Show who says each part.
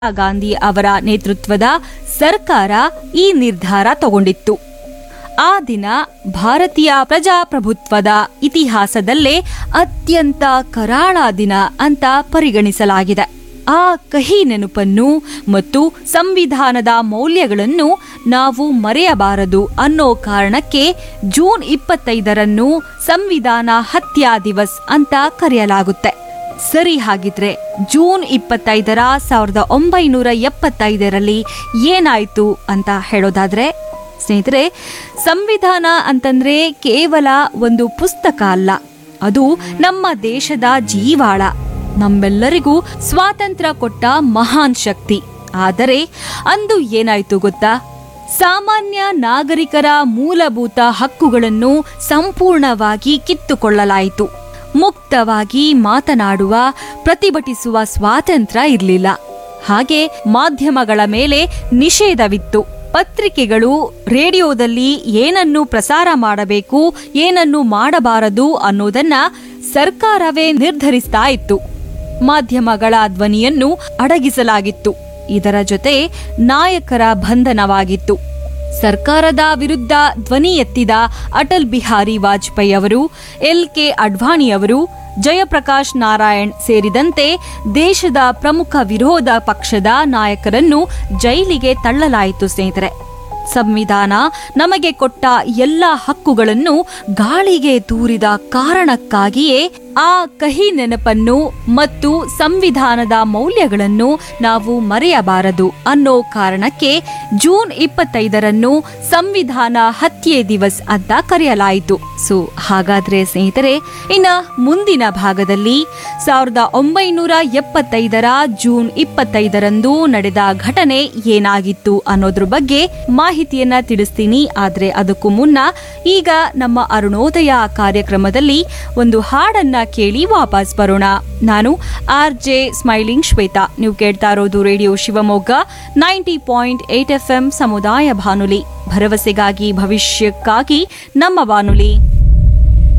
Speaker 1: ಗಾಂಧಿ ಅವರ ನೇತೃತ್ವದ ಸರ್ಕಾರ ಈ ನಿರ್ಧಾರ ತಗೊಂಡಿತ್ತು ಆ ದಿನ ಭಾರತೀಯ ಪ್ರಜಾಪ್ರಭುತ್ವದ ಇತಿಹಾಸದಲ್ಲೇ ಅತ್ಯಂತ ಕರಾಳ ದಿನ ಅಂತ ಪರಿಗಣಿಸಲಾಗಿದೆ ಆ ಕಹಿ ನೆನಪನ್ನು ಮತ್ತು ಸಂವಿಧಾನದ ಮೌಲ್ಯಗಳನ್ನು ನಾವು ಮರೆಯಬಾರದು ಅನ್ನೋ ಕಾರಣಕ್ಕೆ ಜೂನ್ ಇಪ್ಪತ್ತೈದರನ್ನು ಸಂವಿಧಾನ ಹತ್ಯಾ ದಿವಸ್ ಅಂತ ಕರೆಯಲಾಗುತ್ತೆ ಸರಿ ಹಾಗಿದ್ರೆ ಜೂನ್ ಇಪ್ಪತ್ತೈದರ ಸಾವಿರದ ಒಂಬೈನೂರ ಎಪ್ಪತ್ತೈದರಲ್ಲಿ ಏನಾಯ್ತು ಅಂತ ಹೇಳೋದಾದ್ರೆ ಸ್ನೇಹಿತರೆ ಸಂವಿಧಾನ ಅಂತಂದ್ರೆ ಕೇವಲ ಒಂದು ಪುಸ್ತಕ ಅಲ್ಲ ಅದು ನಮ್ಮ ದೇಶದ ಜೀವಾಳ ನಮ್ಮೆಲ್ಲರಿಗೂ ಸ್ವಾತಂತ್ರ್ಯ ಕೊಟ್ಟ ಮಹಾನ್ ಶಕ್ತಿ ಆದರೆ ಅಂದು ಏನಾಯ್ತು ಗೊತ್ತಾ ಸಾಮಾನ್ಯ ನಾಗರಿಕರ ಮೂಲಭೂತ ಹಕ್ಕುಗಳನ್ನು ಸಂಪೂರ್ಣವಾಗಿ ಕಿತ್ತುಕೊಳ್ಳಲಾಯಿತು ಮುಕ್ತವಾಗಿ ಮಾತನಾಡುವ ಪ್ರತಿಭಟಿಸುವ ಸ್ವಾತಂತ್ರ್ಯ ಇರಲಿಲ್ಲ ಹಾಗೆ ಮಾಧ್ಯಮಗಳ ಮೇಲೆ ನಿಷೇಧವಿತ್ತು ಪತ್ರಿಕೆಗಳು ರೇಡಿಯೋದಲ್ಲಿ ಏನನ್ನು ಪ್ರಸಾರ ಮಾಡಬೇಕು ಏನನ್ನು ಮಾಡಬಾರದು ಅನ್ನೋದನ್ನ ಸರ್ಕಾರವೇ ನಿರ್ಧರಿಸ್ತಾ ಇತ್ತು ಮಾಧ್ಯಮಗಳ ಧ್ವನಿಯನ್ನು ಅಡಗಿಸಲಾಗಿತ್ತು ಇದರ ಜೊತೆ ನಾಯಕರ ಬಂಧನವಾಗಿತ್ತು ಸರ್ಕಾರದ ವಿರುದ್ಧ ಧ್ವನಿ ಎತ್ತಿದ ಅಟಲ್ ಬಿಹಾರಿ ವಾಜಪೇಯಿ ಅವರು ಎಲ್ ಕೆ ಅಡ್ವಾಣಿ ಅವರು ಜಯಪ್ರಕಾಶ್ ನಾರಾಯಣ್ ಸೇರಿದಂತೆ ದೇಶದ ಪ್ರಮುಖ ವಿರೋಧ ಪಕ್ಷದ ನಾಯಕರನ್ನು ಜೈಲಿಗೆ ತಳ್ಳಲಾಯಿತು ಸ್ನೇಹಿತರೆ ಸಂವಿಧಾನ ನಮಗೆ ಕೊಟ್ಟ ಎಲ್ಲ ಹಕ್ಕುಗಳನ್ನು ಗಾಳಿಗೆ ತೂರಿದ ಕಾರಣಕ್ಕಾಗಿಯೇ ಆ ಕಹಿ ನೆನಪನ್ನು ಮತ್ತು ಸಂವಿಧಾನದ ಮೌಲ್ಯಗಳನ್ನು ನಾವು ಮರೆಯಬಾರದು ಅನ್ನೋ ಕಾರಣಕ್ಕೆ ಜೂನ್ ಇಪ್ಪತ್ತೈದರನ್ನು ಸಂವಿಧಾನ ಹತ್ಯೆ ದಿವಸ್ ಅಂತ ಕರೆಯಲಾಯಿತು ಸೊ ಹಾಗಾದ್ರೆ ಸ್ನೇಹಿತರೆ ಇನ್ನ ಮುಂದಿನ ಭಾಗದಲ್ಲಿ ಸಾವಿರದ ಒಂಬೈನೂರ ಎಪ್ಪತ್ತೈದರ ಜೂನ್ ಇಪ್ಪತ್ತೈದರಂದು ನಡೆದ ಘಟನೆ ಏನಾಗಿತ್ತು ಅನ್ನೋದ್ರ ಬಗ್ಗೆ ಮಾಹಿತಿಯನ್ನ ತಿಳಿಸ್ತೀನಿ ಆದ್ರೆ ಅದಕ್ಕೂ ಮುನ್ನ ಈಗ ನಮ್ಮ ಅರುಣೋದಯ ಕಾರ್ಯಕ್ರಮದಲ್ಲಿ ಒಂದು ಹಾಡನ್ನ ಕೇಳಿ ವಾಪಸ್ ಬರೋಣ ನಾನು ಆರ್ ಜೆ ಸ್ಮೈಲಿಂಗ್ ಶ್ವೇತಾ ನೀವು ಕೇಳ್ತಾ ಇರೋದು radio Shivamogga ninety point eight F M ಸಮುದಾಯ ಬಾನುಲಿ ಭರವಸೆಗಾಗಿ ಭವಿಷ್ಯಕ್ಕಾಗಿ ನಮ್ಮ ಬಾನುಲಿ